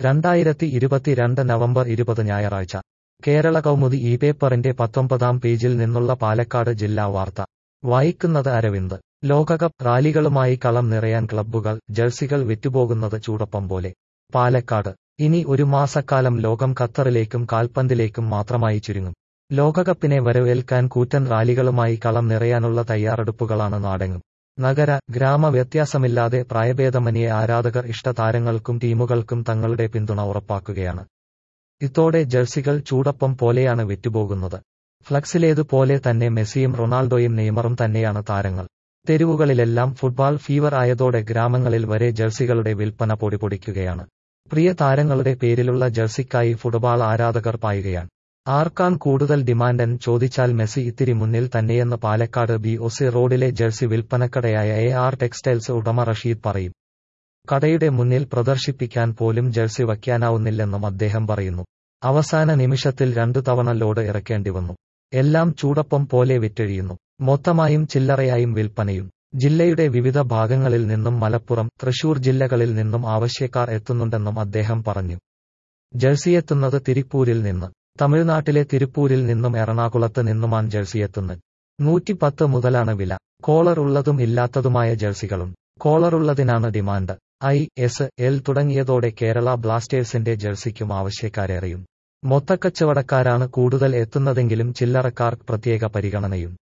രണ്ടായിരത്തി ഇരുപത്തിരണ്ട് നവംബർ ഇരുപത് ഞായറാഴ്ച കേരള കൗമുദി ഈ പേപ്പറിന്റെ പത്തൊമ്പതാം പേജിൽ നിന്നുള്ള പാലക്കാട് ജില്ലാ വാർത്ത വായിക്കുന്നത് അരവിന്ദ് ലോകകപ്പ് റാലികളുമായി കളം നിറയാൻ ക്ലബ്ബുകൾ ജേഴ്സികൾ വിറ്റുപോകുന്നത് ചൂടപ്പം പോലെ പാലക്കാട് ഇനി ഒരു മാസക്കാലം ലോകം ഖത്തറിലേക്കും കാൽപന്തിലേക്കും മാത്രമായി ചുരുങ്ങും ലോകകപ്പിനെ വരവേൽക്കാൻ കൂറ്റൻ റാലികളുമായി കളം നിറയാനുള്ള തയ്യാറെടുപ്പുകളാണ് നാടെങ്ങും നഗര ഗ്രാമ വ്യത്യാസമില്ലാതെ പ്രായഭേദമന്യേ ആരാധകർ ഇഷ്ടതാരങ്ങൾക്കും ടീമുകൾക്കും തങ്ങളുടെ പിന്തുണ ഉറപ്പാക്കുകയാണ് ഇതോടെ ജേഴ്സികൾ ചൂടപ്പം പോലെയാണ് വിറ്റുപോകുന്നത് ഫ്ലക്സിലേതുപോലെ തന്നെ മെസ്സിയും റൊണാൾഡോയും നെയ്മറും തന്നെയാണ് താരങ്ങൾ തെരുവുകളിലെല്ലാം ഫുട്ബോൾ ഫീവർ ആയതോടെ ഗ്രാമങ്ങളിൽ വരെ ജേഴ്സികളുടെ വിൽപ്പന പൊടിപൊടിക്കുകയാണ് പ്രിയ താരങ്ങളുടെ പേരിലുള്ള ജേഴ്സിക്കായി ഫുട്ബോൾ ആരാധകർ പായുകയാണ് ആർക്കാണ് കൂടുതൽ ഡിമാൻഡ് എന്ന് ചോദിച്ചാൽ മെസ്സി ഇത്തിരി മുന്നിൽ തന്നെയെന്ന് പാലക്കാട് ബി ഒസി റോഡിലെ ജേഴ്സി വിൽപ്പനക്കടയായ എ ആർ ടെക്സ്റ്റൈൽസ് ഉടമ റഷീദ് പറയും കടയുടെ മുന്നിൽ പ്രദർശിപ്പിക്കാൻ പോലും ജേഴ്സി വയ്ക്കാനാവുന്നില്ലെന്നും അദ്ദേഹം പറയുന്നു അവസാന നിമിഷത്തിൽ രണ്ടു തവണ ലോഡ് ഇറക്കേണ്ടി വന്നു എല്ലാം ചൂടപ്പം പോലെ വിറ്റഴിയുന്നു മൊത്തമായും ചില്ലറയായും വിൽപ്പനയും ജില്ലയുടെ വിവിധ ഭാഗങ്ങളിൽ നിന്നും മലപ്പുറം തൃശൂർ ജില്ലകളിൽ നിന്നും ആവശ്യക്കാർ എത്തുന്നുണ്ടെന്നും അദ്ദേഹം പറഞ്ഞു ജേഴ്സിയെത്തുന്നത് തിരുപ്പൂരിൽ നിന്ന് തമിഴ്നാട്ടിലെ തിരുപ്പൂരിൽ നിന്നും എറണാകുളത്ത് നിന്നുമാണ് ജേഴ്സിയെത്തുന്നത് നൂറ്റിപ്പത്ത് മുതലാണ് വില കോളർ ഉള്ളതും ഇല്ലാത്തതുമായ ജേഴ്സികളും കോളറുള്ളതിനാണ് ഡിമാൻഡ് ഐ എസ് എൽ തുടങ്ങിയതോടെ കേരള ബ്ലാസ്റ്റേഴ്സിന്റെ ജേഴ്സിക്കും ആവശ്യക്കാരേറെയും മൊത്തക്കച്ചവടക്കാരാണ് കൂടുതൽ എത്തുന്നതെങ്കിലും ചില്ലറക്കാർക്ക് പ്രത്യേക പരിഗണനയും